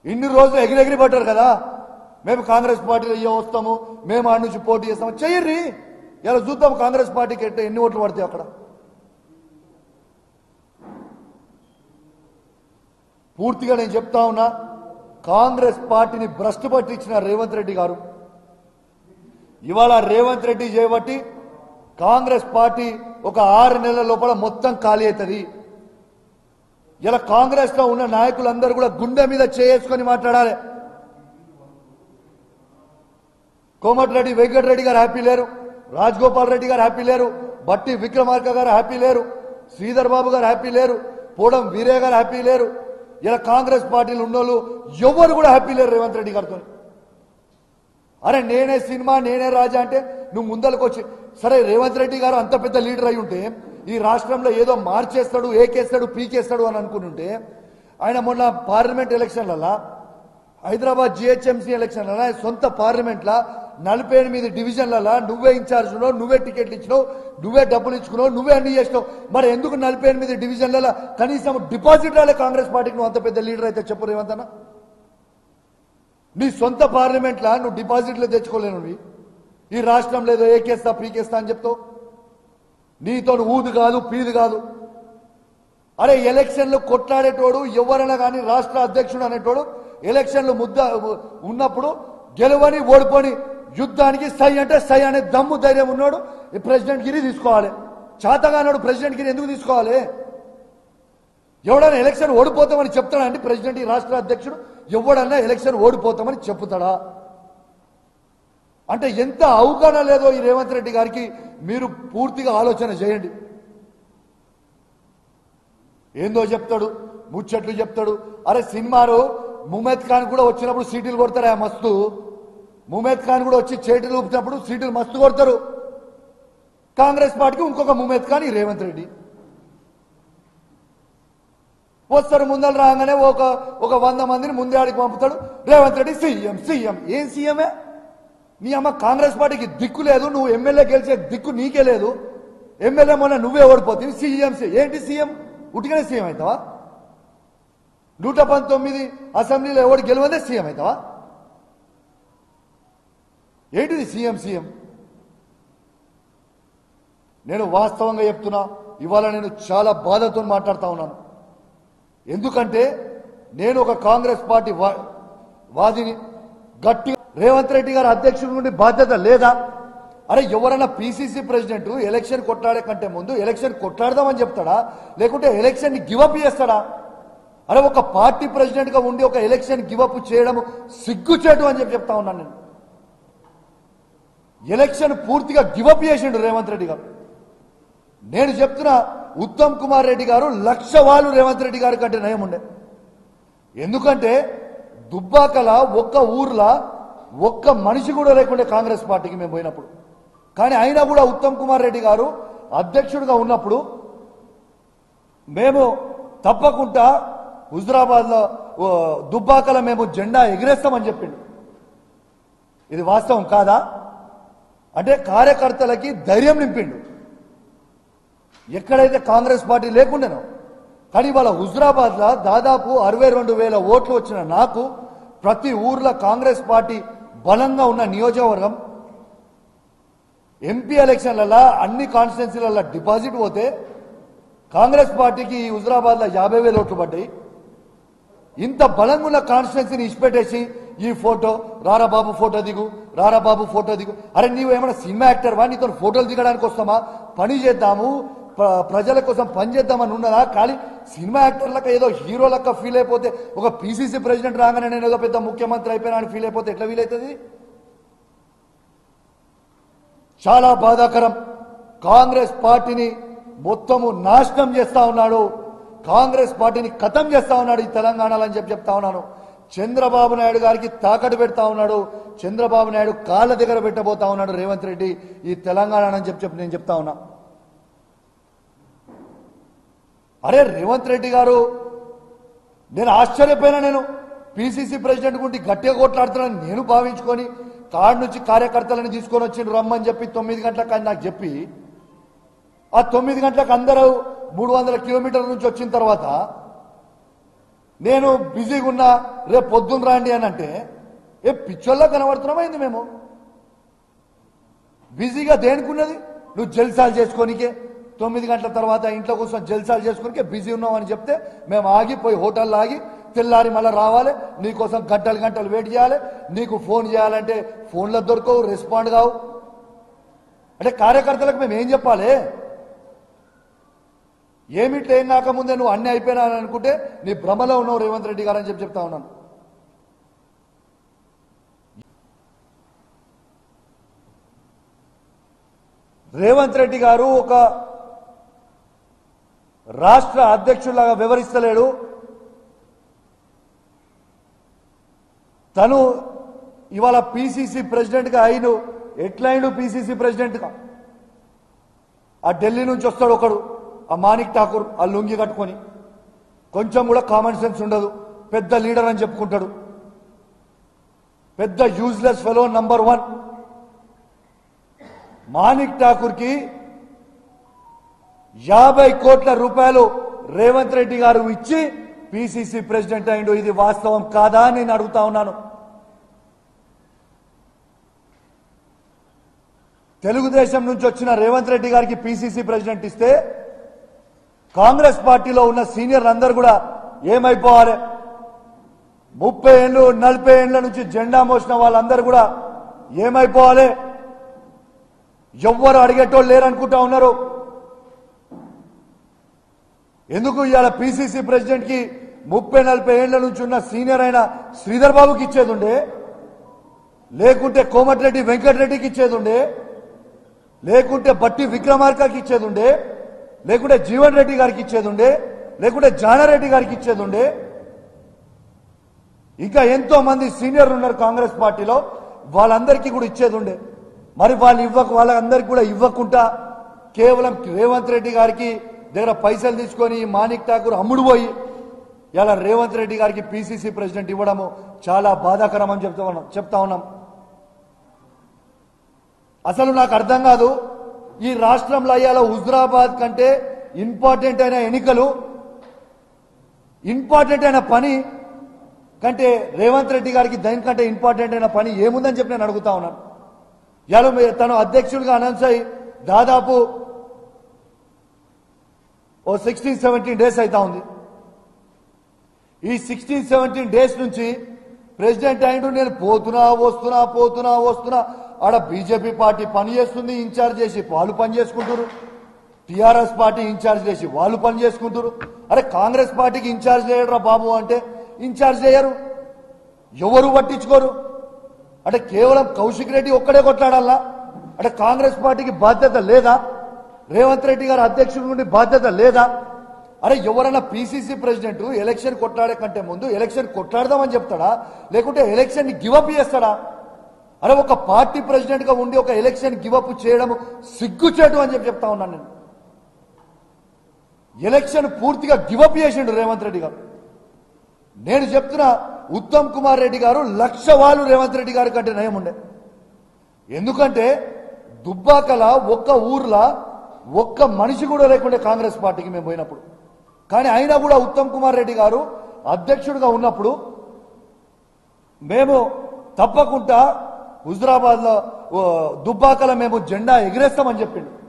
ఇన్ని రోజులు ఎగిరెగిరి పడ్డారు కదా మేము కాంగ్రెస్ పార్టీలో అయ్యో వస్తాము మేము ఆడి నుంచి పోటీ చేస్తాము చెయ్యర్రి ఇలా చూద్దాం కాంగ్రెస్ పార్టీకి ఎట్ట ఎన్ని ఓట్లు పడతాయి అక్కడ పూర్తిగా నేను చెప్తా ఉన్నా కాంగ్రెస్ పార్టీని భ్రష్టు పట్టించిన రేవంత్ రెడ్డి గారు ఇవాళ రేవంత్ రెడ్డి చేయబట్టి కాంగ్రెస్ పార్టీ ఒక ఆరు నెలల లోపల మొత్తం ఖాళీ అవుతుంది ఇలా కాంగ్రెస్ లో ఉన్న నాయకులందరూ కూడా గుండె మీద చేసుకొని మాట్లాడాలి కోమటిరెడ్డి వెంకటరెడ్డి గారు హ్యాపీ లేరు రాజగోపాల్ రెడ్డి గారు హ్యాపీ లేరు బట్టి విక్రమార్క గారు హ్యాపీ లేరు శ్రీధర్ బాబు గారు హ్యాపీ లేరు పోడం వీరే గారు హ్యాపీ లేరు ఇలా కాంగ్రెస్ పార్టీలు ఉన్నోళ్ళు ఎవరు కూడా హ్యాపీ లేరు రేవంత్ రెడ్డి గారితో అరే నేనే సినిమా నేనే రాజా అంటే నువ్వు ముందరకు వచ్చి సరే రేవంత్ రెడ్డి గారు అంత పెద్ద లీడర్ అయి ఉంటే ఈ రాష్ట్రంలో ఏదో మార్చేస్తాడు ఏకేస్తాడు పీకేస్తాడు అని అనుకుని ఉంటే ఆయన మొన్న పార్లమెంట్ ఎలక్షన్లలో హైదరాబాద్ జిహెచ్ఎంసీ ఎలక్షన్లలో సొంత పార్లమెంట్లా నలభై ఎనిమిది డివిజన్లలో నువ్వే ఇన్ఛార్జ్ ఉన్నావు నువ్వే టికెట్లు ఇచ్చినావు నువ్వే డబ్బులు ఇచ్చుకున్నావు నువ్వే అన్ని చేసినావు మరి ఎందుకు నలభై ఎనిమిది డివిజన్లలో కనీసం డిపాజిట్ రాలే కాంగ్రెస్ పార్టీకి నువ్వు అంత పెద్ద లీడర్ అయితే చెప్పు రేవంత్ అన్న నీ సొంత పార్లమెంట్లా నువ్వు డిపాజిట్లు తెచ్చుకోలేను నువ్వు. ఈ రాష్ట్రంలో ఏదో ఏకేస్తా పీకేస్తా అని చెప్తావు నీతో ఊదు కాదు పీదు కాదు అరే ఎలక్షన్లు కొట్లాడేటోడు ఎవరైనా కానీ రాష్ట్ర అధ్యక్షుడు అనేటోడు ఎలక్షన్లు ముద్ద ఉన్నప్పుడు గెలవని ఓడిపోని యుద్ధానికి సై అంటే సై అనే దమ్ము ధైర్యం ఉన్నాడు ఈ ప్రెసిడెంట్ గిరి తీసుకోవాలి చాతగానాడు ప్రెసిడెంట్ గిరి ఎందుకు తీసుకోవాలి ఎవడన్నా ఎలక్షన్ ఓడిపోతామని చెప్తాడా అండి ప్రెసిడెంట్ ఈ రాష్ట్ర అధ్యక్షుడు ఎవడన్నా ఎలక్షన్ ఓడిపోతామని చెప్తాడా అంటే ఎంత అవగాహన లేదో ఈ రేవంత్ రెడ్డి గారికి మీరు పూర్తిగా ఆలోచన చేయండి ఏందో చెప్తాడు ముచ్చట్లు చెప్తాడు అరే సినిమాలో ముమేద్ ఖాన్ కూడా వచ్చినప్పుడు సీటీలు కొడతారు ఆ మస్తు ముమేద్ ఖాన్ కూడా వచ్చి చేతులు ఊపినప్పుడు సీటీలు మస్తు కొడతారు కాంగ్రెస్ పార్టీకి ఇంకొక ముమేద్ ఖాన్ ఈ రేవంత్ రెడ్డి వస్తాడు ముందర రాగానే ఒక ఒక వంద మందిని ముందే ఆడికి పంపుతాడు రేవంత్ రెడ్డి సీఎం సీఎం ఏం సీఎమే నీ అమ్మ కాంగ్రెస్ పార్టీకి దిక్కు లేదు నువ్వు ఎమ్మెల్యే గెలిచే దిక్కు నీకే లేదు ఎమ్మెల్యే మొన్న నువ్వే ఓడిపోతుంది సీఎం ఏంటి సీఎం ఉట్టిగానే సీఎం అవుతావా నూట పంతొమ్మిది అసెంబ్లీలో ఎవడు గెలవదే సీఎం అవుతావా ఏంటిది సీఎం సీఎం నేను వాస్తవంగా చెప్తున్నా ఇవాళ నేను చాలా బాధతో మాట్లాడుతా ఉన్నాను ఎందుకంటే నేను ఒక కాంగ్రెస్ పార్టీ వా- వాదిని గట్టి రేవంత్ రెడ్డి గారు అధ్యక్షుడి నుండి బాధ్యత లేదా అరే ఎవరైనా పిసిసి ప్రెసిడెంట్ ఎలక్షన్ కొట్లాడే కంటే ముందు ఎలక్షన్ కొట్లాడదామని చెప్తాడా లేకుంటే ఎలక్షన్ ని గివప్ చేస్తాడా అరే ఒక పార్టీ ప్రెసిడెంట్ గా ఉండి ఒక ఎలక్షన్ గివప్ చేయడం సిగ్గుచేటు అని చెప్పి చెప్తా ఉన్నాను నేను ఎలక్షన్ పూర్తిగా గివప్ చేసిండు రేవంత్ రెడ్డి గారు నేను చెప్తున్నా ఉత్తమ్ కుమార్ రెడ్డి గారు లక్ష వాళ్ళు రేవంత్ రెడ్డి గారి కంటే నయం ఉండే ఎందుకంటే దుబ్బాకల ఒక్క ఊర్లో ఒక్క మనిషి కూడా లేకుండే కాంగ్రెస్ పార్టీకి మేము పోయినప్పుడు కానీ అయినా కూడా ఉత్తమ్ కుమార్ రెడ్డి గారు అధ్యక్షుడిగా ఉన్నప్పుడు మేము తప్పకుండా హుజరాబాద్ లో దుబ్బాకల మేము జెండా ఎగిరేస్తామని చెప్పిండు ఇది వాస్తవం కాదా అంటే కార్యకర్తలకి ధైర్యం నింపిండు ఎక్కడైతే కాంగ్రెస్ పార్టీ లేకుండానో కానీ వాళ్ళ హుజరాబాద్ లో దాదాపు అరవై రెండు వేల ఓట్లు వచ్చిన నాకు ప్రతి ఊర్లో కాంగ్రెస్ పార్టీ బలంగా ఉన్న నియోజకవర్గం ఎంపీ ఎలక్షన్లలో అన్ని కాన్స్టిట్యున్సీలలో డిపాజిట్ పోతే కాంగ్రెస్ పార్టీకి ఈ హుజరాబాద్ లో యాభై వేల ఓట్లు పడ్డాయి ఇంత బలంగా ఉన్న కాన్స్టిట్యున్సీని ఇచ్చిపెట్టేసి ఈ ఫోటో రారా బాబు ఫోటో దిగు రారా బాబు ఫోటో దిగు అరే నీవు ఏమైనా సినిమా యాక్టర్ వా నీతో ఫోటోలు దిగడానికి వస్తామా పని చేద్దాము ప్ర- ప్రజల కోసం పని చేద్దామని ఉన్నదా కానీ సినిమా యాక్టర్లకు ఏదో హీరో లెక్క ఫీల్ అయిపోతే ఒక పీసీసీ ప్రెసిడెంట్ రాగానే నేను ఏదో పెద్ద ముఖ్యమంత్రి అయిపోయినా అని ఫీల్ అయిపోతే ఎట్లా ఫీల్ అవుతుంది చాలా బాధాకరం కాంగ్రెస్ పార్టీని మొత్తము నాశనం చేస్తా ఉన్నాడు కాంగ్రెస్ పార్టీని ఖతం చేస్తా ఉన్నాడు ఈ తెలంగాణలో అని చెప్పి చెప్తా ఉన్నాను చంద్రబాబు నాయుడు గారికి తాకట్టు పెడతా ఉన్నాడు చంద్రబాబు నాయుడు కాళ్ళ దగ్గర పెట్టబోతా ఉన్నాడు రేవంత్ రెడ్డి ఈ తెలంగాణ అని చెప్పి చెప్పి నేను చెప్తా ఉన్నా అరే రేవంత్ రెడ్డి గారు నేను ఆశ్చర్యపోయినా నేను పిసిసి ప్రెసిడెంట్ గురించి గట్టిగా కొట్లాడుతున్నాను నేను భావించుకొని కాడు నుంచి కార్యకర్తలను తీసుకొని వచ్చి రమ్మని చెప్పి తొమ్మిది గంటలకు అని నాకు చెప్పి ఆ తొమ్మిది గంటలకు అందరూ మూడు వందల కిలోమీటర్ల నుంచి వచ్చిన తర్వాత నేను బిజీగా ఉన్నా రేపు పొద్దున్న రాండి అని అంటే ఏ పిచ్చోళ్ళ కనబడుతున్నామైంది మేము బిజీగా దేనికున్నది నువ్వు జల్సాలు చేసుకోనికే తొమ్మిది గంటల తర్వాత ఇంట్లో కూర్చొని జల్సాలు చేసుకోనికే బిజీ ఉన్నావు అని చెప్తే మేము ఆగిపోయి హోటల్లో ఆగి తెల్లారి మళ్ళీ రావాలి నీకోసం గంటలు గంటలు వెయిట్ చేయాలి నీకు ఫోన్ చేయాలంటే ఫోన్లో దొరకవు రెస్పాండ్ కావు అంటే కార్యకర్తలకు మేము ఏం చెప్పాలి ఏమిట్లో ఏం కాకముందే నువ్వు అన్ని అయిపోయినా అని అనుకుంటే నీ భ్రమలో ఉన్నావు రేవంత్ రెడ్డి గారు అని చెప్పి చెప్తా ఉన్నాను రేవంత్ రెడ్డి గారు ఒక రాష్ట్ర అధ్యక్షులాగా వివరిస్తలేడు తను ఇవాళ పిసిసి ప్రెసిడెంట్గా అయిను ఎట్లయిను పిసిసి ప్రెసిడెంట్గా ఆ ఢిల్లీ నుంచి వస్తాడు ఒకడు ఆ మాణిక్ ఠాకూర్ ఆ లుంగి కట్టుకొని కొంచెం కూడా కామన్ సెన్స్ ఉండదు పెద్ద లీడర్ అని చెప్పుకుంటాడు పెద్ద useless fellow number one Manik Thakur కి యాభై కోట్ల రూపాయలు రేవంత్ రెడ్డి గారు ఇచ్చి పిసిసి ప్రెసిడెంట్ అయిండు ఇది వాస్తవం కాదా అని నేను అడుగుతా ఉన్నాను తెలుగుదేశం నుంచి వచ్చిన రేవంత్ రెడ్డి గారికి పిసిసి ప్రెసిడెంట్ ఇస్తే కాంగ్రెస్ పార్టీలో ఉన్న సీనియర్లు అందరూ కూడా ఏమైపోవాలి ముప్పై ఏళ్ళు నలభై ఏళ్ల నుంచి జెండా మోసిన వాళ్ళందరూ కూడా ఏమైపోవాలి ఎవ్వరు అడిగేటోళ్ళు లేరనుకుంటా ఉన్నారు ఎందుకు ఇవాళ పిసిసి ప్రెసిడెంట్ కి ముప్పై నలభై ఏళ్ల నుంచి ఉన్న సీనియర్ అయిన శ్రీధర్ బాబుకి ఇచ్చేది ఉండే లేకుంటే కోమటిరెడ్డి వెంకటరెడ్డికి ఇచ్చేది ఉండే లేకుంటే బట్టి విక్రమార్కకి ఇచ్చేది ఉండే లేకుంటే జీవన్ రెడ్డి గారికి ఇచ్చేది ఉండే లేకుంటే జానారెడ్డి గారికి ఇచ్చేది ఉండే ఇంకా ఎంతో మంది సీనియర్లు ఉన్నారు కాంగ్రెస్ పార్టీలో వాళ్ళందరికీ కూడా ఇచ్చేది ఉండే మరి వాళ్ళు ఇవ్వక వాళ్ళందరికీ కూడా ఇవ్వకుండా కేవలం రేవంత్ రెడ్డి గారికి దగ్గర పైసలు తీసుకొని ఈ మాణిక్ ఠాకూర్ అమ్ముడు పోయి ఇలా రేవంత్ రెడ్డి గారికి పిసిసి ప్రెసిడెంట్ ఇవ్వడము చాలా బాధాకరం అని చెప్తా ఉన్నాం చెప్తా ఉన్నాం అసలు నాకు అర్థం కాదు ఈ రాష్ట్రంలో అయ్యాల హుజరాబాద్ కంటే ఇంపార్టెంట్ అయిన ఎన్నికలు ఇంపార్టెంట్ అయిన పని కంటే రేవంత్ రెడ్డి గారికి దానికంటే ఇంపార్టెంట్ అయిన పని ఏముందని చెప్పి నేను అడుగుతా ఉన్నాను ఇవాళ మీ- తను అధ్యక్షుడిగా అనౌన్స్ అయ్యి దాదాపు ఓ సిక్స్టీన్ సెవెంటీన్ డేస్ అవుతా ఉంది ఈ సిక్స్టీన్ సెవెంటీన్ డేస్ నుంచి ప్రెసిడెంట్ అయిండు నేను పోతున్నా వస్తున్నా పోతున్నా వస్తున్నా ఆడ బీజేపీ పార్టీ పని చేస్తుంది ఇన్ఛార్జ్ చేసి వాళ్ళు పని చేసుకుంటారు టిఆర్ఎస్ పార్టీ ఇన్ఛార్జ్ చేసి వాళ్ళు పని చేసుకుంటారు అరే కాంగ్రెస్ పార్టీకి ఇన్ఛార్జ్ చేయడరా బాబు అంటే ఇన్ఛార్జ్ చేయరు ఎవరు పట్టించుకోరు అంటే కేవలం కౌశిక్ రెడ్డి ఒక్కడే కొట్లాడాలా అంటే కాంగ్రెస్ పార్టీకి బాధ్యత లేదా రేవంత్ రెడ్డి గారు అధ్యక్షుడి నుండి బాధ్యత లేదా అరే ఎవరైనా పిసిసి ప్రెసిడెంట్ ఎలక్షన్ కొట్లాడే కంటే ముందు ఎలక్షన్ కొట్లాడదామని చెప్తాడా లేకుంటే ఎలక్షన్ ని గివప్ చేస్తాడా అరే ఒక పార్టీ ప్రెసిడెంట్ గా ఉండి ఒక ఎలక్షన్ గివప్ చేయడం సిగ్గుచేటు అని చెప్పి చెప్తా ఉన్నాను నేను ఎలక్షన్ పూర్తిగా గివప్ చేసిండు రేవంత్ రెడ్డి గారు నేను చెప్తున్నా ఉత్తమ్ కుమార్ రెడ్డి గారు లక్ష వాళ్ళు రేవంత్ రెడ్డి గారి కంటే నయం ఉండే ఎందుకంటే దుబ్బాకల ఒక్క ఊర్లో ఒక్క మనిషి కూడా లేకుండే కాంగ్రెస్ పార్టీకి మేము పోయినప్పుడు కానీ అయినా కూడా ఉత్తమ్ కుమార్ రెడ్డి గారు అధ్యక్షుడిగా ఉన్నప్పుడు మేము తప్పకుండా హుజరాబాద్ లో దుబ్బాకల మేము జెండా ఎగిరేస్తామని చెప్పిండు